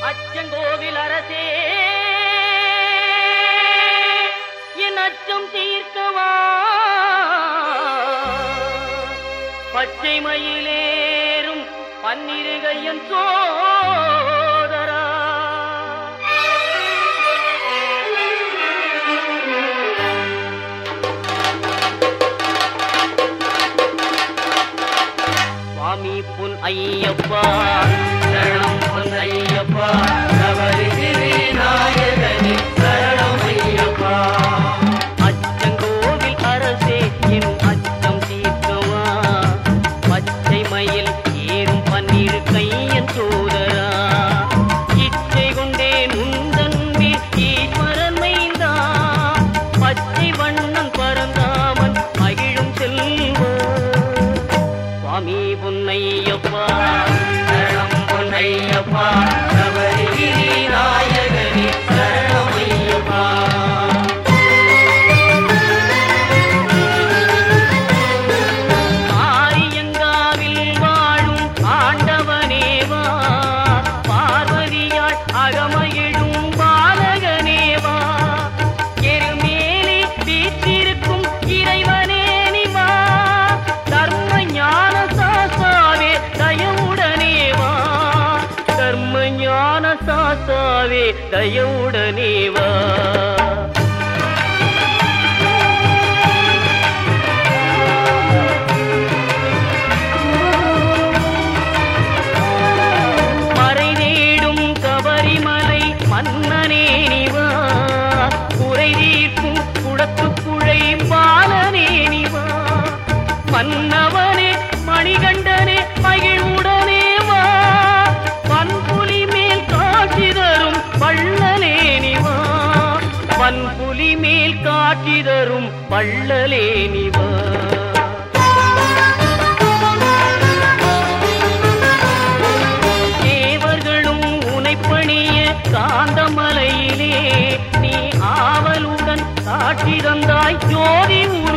அச்சங்கோவில் அரசே என் அச்சம் தீர்க்கவா பச்சை மயிலேறும் பன்னிருகையன் சோதரா சுவாமி புன் ஐயப்பா சரணம் புன் ஐயப்பா நவரிசிறி நாயகனே சரணம் ஐயப்பா அச்சங்கோவில் அரசே என் அச்சம் தீர்க்கவா பச்சை மயில் ஏறும் பன்னீர் கையன் சோதரா இச்சை கொண்டேன் உந்தன் மேல் ஈஸ்வரன் மைந்தா பச்சை வண்ணம் பரந்தாமன் மகிழும் செல்வா சுவாமி பொன்னையப்பா சரணம் பொன்னையப்பா சபரிகிரி நாயகனே சரணம் ஐயப்பா ஆரியங்காவில் வாழும் ஆண்டவனேவா பார்வதியாள் அகமகிழும் பாலகனேவா எருமேலி வீற்றிருக்கும் இறைவனே நிவா தர்ம ஞான சாசாவே தயவுடனேவா தர்ம ஞான சாசாவே தயவுடனேவா மறை தேடும் கபரிமலை மன்னனே நிவா குறை தீர்க்கும் குடத்து குழை பாலனே நிவா மன்னவனே மணிகண்டனே மகிழ்வுடனே வா பன்புலி மேல் காட்சி தரும் வள்ளலே நிவா பன்புலி மேல் காட்சி தரும் வள்ளலே நிவா தேவர்களும் உனைப்பணிய காந்தமலையிலே நீ ஆவலுடன் காட்சி தந்தாய் ஜோதி உரு